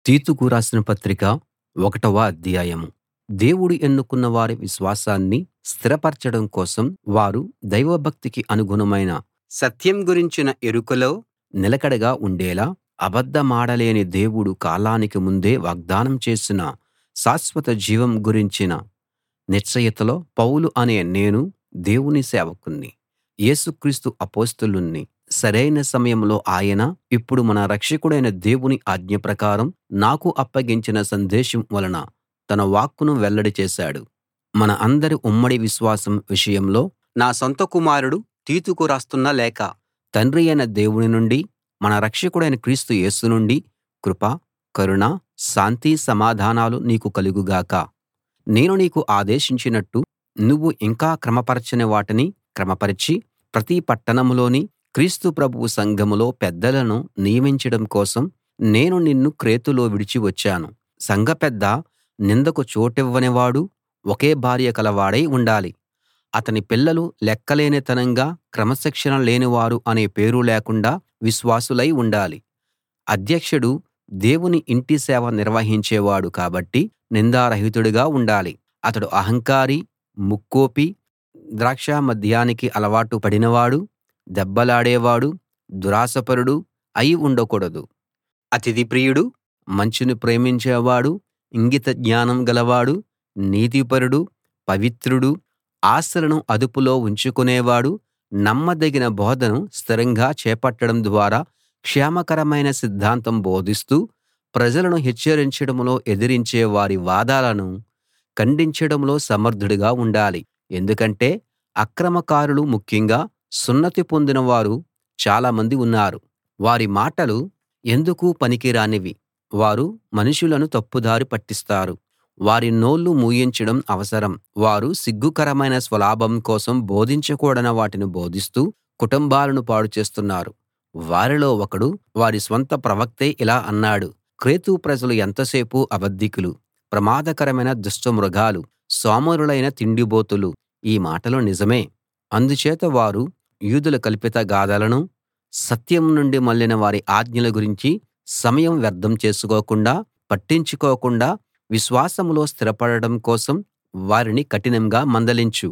తీతుకు రాసిన పత్రిక ఒకటవ అధ్యాయం దేవుడు ఎన్నుకున్న వారి విశ్వాసాన్ని స్థిరపరచడం కోసం వారు దైవభక్తికి అనుగుణమైన సత్యం గురించిన ఎరుకలో నిలకడగా ఉండేలా అబద్ధమాడలేని దేవుడు కాలానికి ముందే వాగ్దానం చేసిన శాశ్వత జీవం గురించిన నిశ్చయతలో పౌలు అనే నేను దేవుని సేవకుణ్ణి యేసు క్రీస్తు అపొస్తలుణ్ణి సరైన సమయంలో ఆయన ఇప్పుడు మన రక్షకుడైన దేవుని ఆజ్ఞ ప్రకారం నాకు అప్పగించిన సందేశం వలన తన వాక్కును వెల్లడి చేశాడు మన అందరి ఉమ్మడి విశ్వాసం విషయంలో నా సొంత కుమారుడు తీతుకు రాస్తున్న లేఖ తండ్రి అయిన దేవుని నుండి మన రక్షకుడైన క్రీస్తు యేసు నుండి కృప కరుణ శాంతి సమాధానాలు నీకు కలుగు గాక నేను నీకు ఆదేశించినట్టు నువ్వు ఇంకా క్రమపరచని వాటిని క్రమపరచి ప్రతి పట్టణంలోని క్రీస్తు ప్రభువు సంఘంలో పెద్దలను నియమించడం కోసం నేను నిన్ను క్రేతులో విడిచి వచ్చాను సంఘ పెద్ద నిందకు చోటివ్వనివాడు ఒకే భార్య కలవాడై ఉండాలి అతని పిల్లలు లెక్కలేనితనంగా క్రమశిక్షణ లేనివారు అనే పేరు లేకుండా విశ్వాసులై ఉండాలి అధ్యక్షుడు దేవుని ఇంటి సేవ నిర్వహించేవాడు కాబట్టి నిందారహితుడుగా ఉండాలి అతడు అహంకారి ముక్కోపి ద్రాక్ష మద్యానికి అలవాటు పడినవాడు దెబ్బలాడేవాడు దురాశపరుడు అయి ఉండకూడదు అతిథి ప్రియుడు మంచిని ప్రేమించేవాడు ఇంగిత జ్ఞానం గలవాడు నీతిపరుడు పవిత్రుడు ఆశలను అదుపులో ఉంచుకునేవాడు నమ్మదగిన బోధను స్థిరంగా చేపట్టడం ద్వారా క్షేమకరమైన సిద్ధాంతం బోధిస్తూ ప్రజలను హెచ్చరించడంలో ఎదిరించే వారి వాదాలను ఖండించడంలో సమర్థుడుగా ఉండాలి ఎందుకంటే అక్రమకారులు ముఖ్యంగా సున్నతి పొందిన వారు చాలామంది ఉన్నారు వారి మాటలు ఎందుకూ పనికిరానివి వారు మనుషులను తప్పుదారి పట్టిస్తారు వారి నోళ్ళు మూయించడం అవసరం వారు సిగ్గుకరమైన స్వలాభం కోసం బోధించకూడని వాటిని బోధిస్తూ కుటుంబాలను పాడు చేస్తున్నారు వారిలో ఒకడు వారి స్వంత ప్రవక్తే ఇలా అన్నాడు క్రేతు ప్రజలు ఎంతసేపు అబద్ధికులు ప్రమాదకరమైన దుష్టమృగాలు సోమరులైన తిండిబోతులు ఈ మాటలు నిజమే అందుచేత వారు యూదుల కల్పిత గాథలను సత్యం నుండి మళ్ళిన వారి ఆజ్ఞల గురించి సమయం వ్యర్థం చేసుకోకుండా పట్టించుకోకుండా విశ్వాసంలో స్థిరపడడం కోసం వారిని కఠినంగా మందలించు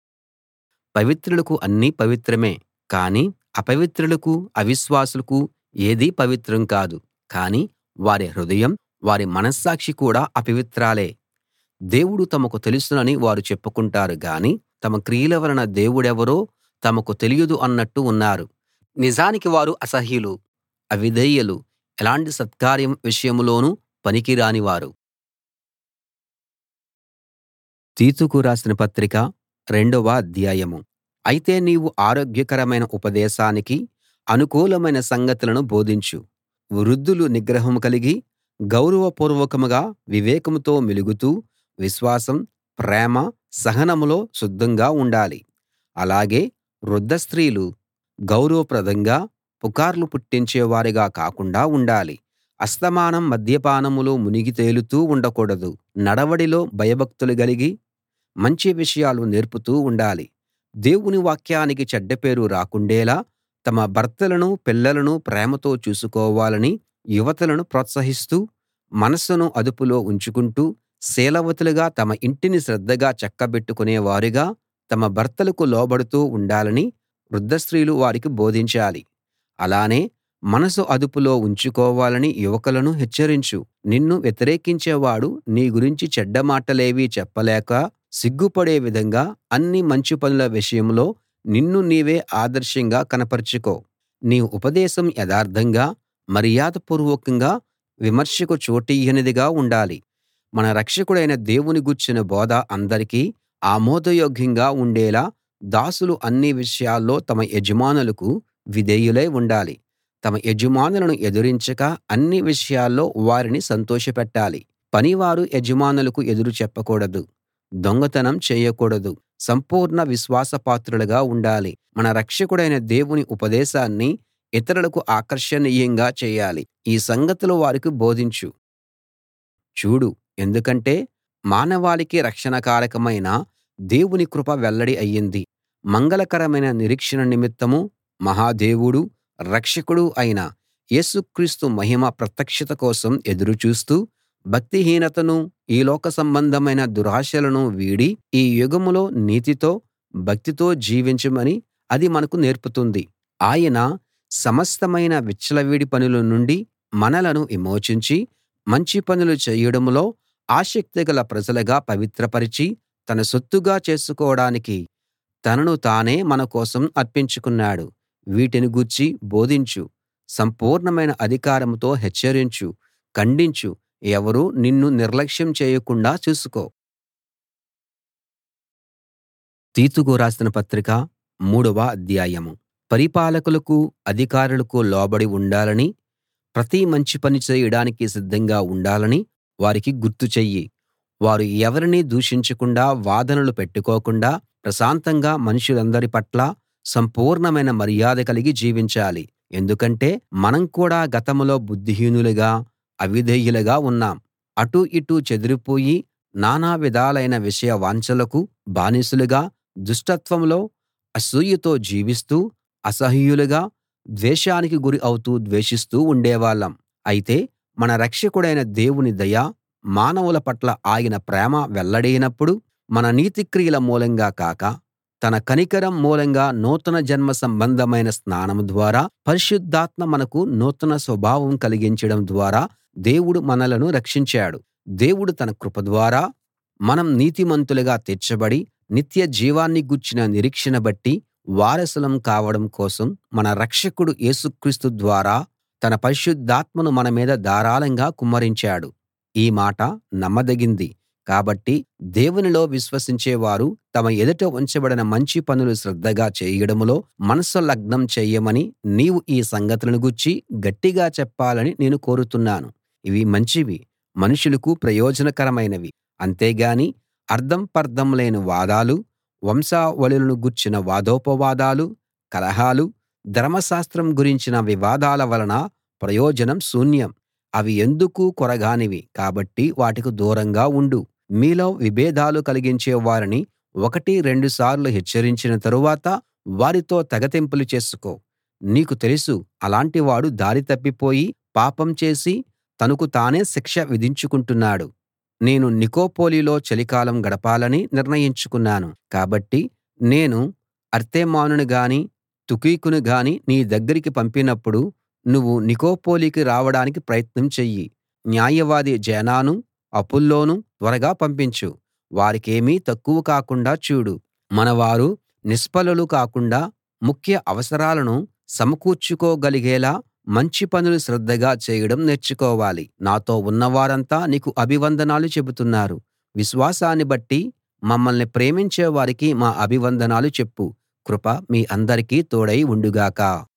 పవిత్రులకు అన్నీ పవిత్రమే కానీ అపవిత్రులకు అవిశ్వాసులకు ఏదీ పవిత్రం కాదు కానీ వారి హృదయం వారి మనస్సాక్షి కూడా అపవిత్రాలే దేవుడు తమకు తెలుసునని వారు చెప్పుకుంటారు గాని తమ క్రియల వలన దేవుడెవరో తమకు తెలియదు అన్నట్టు ఉన్నారు నిజానికి వారు అసహ్యులు అవిధేయులు ఎలాంటి సత్కార్యం విషయంలోనూ పనికిరాని వారు తీతుకు రాసిన పత్రిక రెండవ అధ్యాయం అయితే నీవు ఆరోగ్యకరమైన ఉపదేశానికి అనుకూలమైన సంగతులను బోధించు వృద్ధులు నిగ్రహం కలిగి గౌరవపూర్వకంగా వివేకంతో మెలుగుతూ విశ్వాసం ప్రేమ సహనంలో శుద్ధంగా ఉండాలి అలాగే వృద్ధ స్త్రీలు గౌరవప్రదంగా పుకార్లు పుట్టించేవారిగా కాకుండా ఉండాలి అస్తమానం మద్యపానంలో మునిగి తేలుతూ ఉండకూడదు నడవడిలో భయభక్తులు గలిగి మంచి విషయాలు నేర్పుతూ ఉండాలి దేవుని వాక్యానికి చెడ్డ పేరు రాకుండేలా తమ భర్తలను పిల్లలను ప్రేమతో చూసుకోవాలని యువతులను ప్రోత్సహిస్తూ మనస్సును అదుపులో ఉంచుకుంటూ శీలవతులుగా తమ ఇంటిని శ్రద్ధగా చక్కబెట్టుకునే వారుగా తమ భర్తలకు లోబడుతూ ఉండాలని వృద్ధ స్త్రీలు వారికి బోధించాలి అలానే మనసు అదుపులో ఉంచుకోవాలని యువకులను హెచ్చరించు నిన్ను వ్యతిరేకించేవాడు నీ గురించి చెడ్డ మాటలేవీ చెప్పలేక సిగ్గుపడే విధంగా అన్ని మంచి పనుల విషయంలో నిన్ను నీవే ఆదర్శంగా కనపరచుకో నీ ఉపదేశం యథార్థంగా మర్యాదపూర్వకంగా విమర్శకు చోటియ్యనిదిగా ఉండాలి మన రక్షకుడైన దేవుని గూర్చిన బోధ అందరికీ ఆమోదయోగ్యంగా ఉండేలా దాసులు అన్ని విషయాల్లో తమ యజమానులకు విధేయులై ఉండాలి తమ యజమానులను ఎదిరించక అన్ని విషయాల్లో వారిని సంతోషపెట్టాలి పనివారు యజమానులకు ఎదురు చెప్పకూడదు దొంగతనం చేయకూడదు సంపూర్ణ విశ్వాసపాత్రులుగా ఉండాలి మన రక్షకుడైన దేవుని ఉపదేశాన్ని ఇతరులకు ఆకర్షణీయంగా చేయాలి ఈ సంగతులు వారికి బోధించు చూడు ఎందుకంటే మానవాళికి రక్షణకారకమైన దేవుని కృప వెల్లడి అయ్యింది మంగళకరమైన నిరీక్షణ నిమిత్తం మహాదేవుడూ రక్షకుడూ అయిన యేసుక్రీస్తు మహిమ ప్రత్యక్షత కోసం ఎదురు చూస్తూ భక్తిహీనతను ఈ లోక సంబంధమైన దురాశలను వీడి ఈ యుగంలో నీతితో భక్తితో జీవించమని అది మనకు నేర్పుతుంది ఆయన సమస్తమైన విచ్చలవిడి పనుల నుండి మనలను విమోచించి మంచి పనులు చేయడంలో ఆసక్తిగల ప్రజలుగా పవిత్రపరిచి తన సొత్తుగా చేసుకోడానికి తనను తానే మన కోసం అర్పించుకున్నాడు వీటిని గూర్చి బోధించు సంపూర్ణమైన అధికారంతో హెచ్చరించు ఖండించు ఎవరూ నిన్ను నిర్లక్ష్యం చేయకుండా చూసుకో తీతుకు రాసిన పత్రిక మూడవ అధ్యాయం పరిపాలకులకు అధికారులకు లోబడి ఉండాలని ప్రతి మంచి పని చేయడానికి సిద్ధంగా ఉండాలని వారికి గుర్తు చెయ్యి వారు ఎవరినీ దూషించకుండా వాదనలు పెట్టుకోకుండా ప్రశాంతంగా మనుషులందరి పట్ల సంపూర్ణమైన మర్యాద కలిగి జీవించాలి ఎందుకంటే మనం కూడా గతంలో బుద్ధిహీనులుగా అవిధేయులుగా ఉన్నాం అటూ ఇటూ చెదిరిపోయి నానా విధాలైన విషయ వాంఛలకు బానిసలుగా దుష్టత్వంలో అసూయతో జీవిస్తూ అసహ్యులుగా ద్వేషానికి గురి అవుతూ ద్వేషిస్తూ ఉండేవాళ్ళం అయితే మన రక్షకుడైన దేవుని దయ మానవుల పట్ల ఆయన ప్రేమ వెల్లడైనప్పుడు మన నీతిక్రియల మూలంగా కాక తన కనికరం మూలంగా నూతన జన్మ సంబంధమైన స్నానం ద్వారా పరిశుద్ధాత్మ మనకు నూతన స్వభావం కలిగించడం ద్వారా దేవుడు మనలను రక్షించాడు దేవుడు తన కృప ద్వారా మనం నీతిమంతులుగా తీర్చబడి నిత్య జీవాన్ని గూర్చిన నిరీక్షణ బట్టి వారసులం కావడం కోసం మన రక్షకుడు యేసుక్రీస్తు ద్వారా తన పరిశుద్ధాత్మను మన మీద ధారాళంగా కుమ్మరించాడు ఈ మాట నమ్మదగింది కాబట్టి దేవునిలో విశ్వసించే వారు తమ ఎదుట ఉంచబడిన మంచి పనులు శ్రద్ధగా చేయడంలో మనసు లగ్నం చెయ్యమని నీవు ఈ సంగతులను గూర్చి గట్టిగా చెప్పాలని నేను కోరుతున్నాను ఇవి మంచివి మనుషులకు ప్రయోజనకరమైనవి అంతేగాని అర్థం పర్థం లేని వాదాలు వంశావళులను గూర్చిన వాదోపవాదాలు కలహాలు ధర్మశాస్త్రం గురించిన వివాదాల వలన ప్రయోజనం శూన్యం అవి ఎందుకూ కొరగానివి కాబట్టి వాటికి దూరంగా ఉండు మీలో విభేదాలు కలిగించే వారిని ఒకటి రెండు సార్లు హెచ్చరించిన తరువాత వారితో తెగతెంపులు చేసుకో నీకు తెలుసు అలాంటి వాడు దారి తప్పిపోయి పాపం చేసి తనకు తానే శిక్ష విధించుకుంటున్నాడు నేను నికోపోలిలో చలికాలం గడపాలని నిర్ణయించుకున్నాను కాబట్టి నేను అర్తెమానును గాని తుకికును గాని నీ దగ్గరికి పంపినప్పుడు నువ్వు నికోపోలికి రావడానికి ప్రయత్నం చెయ్యి న్యాయవాది జేనాను అపుల్లోను త్వరగా పంపించు వారికేమీ తక్కువ కాకుండా చూడు మనవారు నిష్ఫలులు కాకుండా ముఖ్య అవసరాలను సమకూర్చుకోగలిగేలా మంచి పనులు శ్రద్ధగా చేయడం నేర్చుకోవాలి నాతో ఉన్నవారంతా నీకు అభివందనాలు చెబుతున్నారు విశ్వాసాన్ని బట్టి మమ్మల్ని ప్రేమించే వారికి మా అభివందనాలు చెప్పు కృప మీ అందరికీ తోడై ఉండుగాక